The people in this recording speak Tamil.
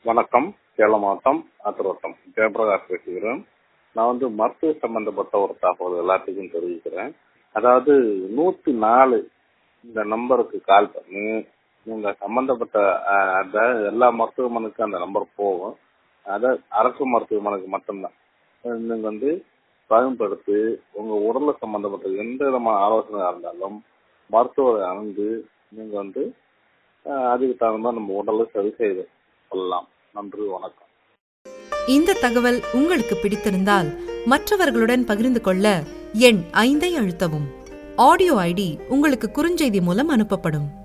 வணக்கம் சேலம் மாவட்டம் ஆத்திரோட்டம் ஜெயபிரகாஷ் பேசுகிறேன் நான் வந்து மருத்துவ சம்பந்தப்பட்ட ஒரு தகவல் எல்லாத்துக்கும் தெரிவிக்கிறேன் அதாவது நூத்தி நாலு இந்த நம்பருக்கு கால் பண்ணி நீங்க சம்பந்தப்பட்ட அஹ், அந்த எல்லா மருத்துவமனைக்கும் அந்த நம்பர் போகும் அத அரசு மருத்துவமனைக்கு மட்டும்தான் நீங்க வந்து பயன்படுத்தி உங்க உடல்ல சம்பந்தப்பட்ட எந்த விதமான ஆலோசனை இருந்தாலும் மருத்துவரை அணுந்து நீங்க வந்து அஹ், அதுக்கு தகுந்த மாதிரி நம்ம உடலை சரி செய்து கொள்ளலாம் நன்றி வணக்கம் இந்த தகவல் உங்களுக்கு பிடித்திருந்தால் மற்றவர்களுடன் பகிர்ந்து கொள்ள எண் ஐந்தை அழுத்தவும் ஆடியோ ஐடி உங்களுக்கு குறுஞ்செய்தி மூலம் அனுப்பப்படும்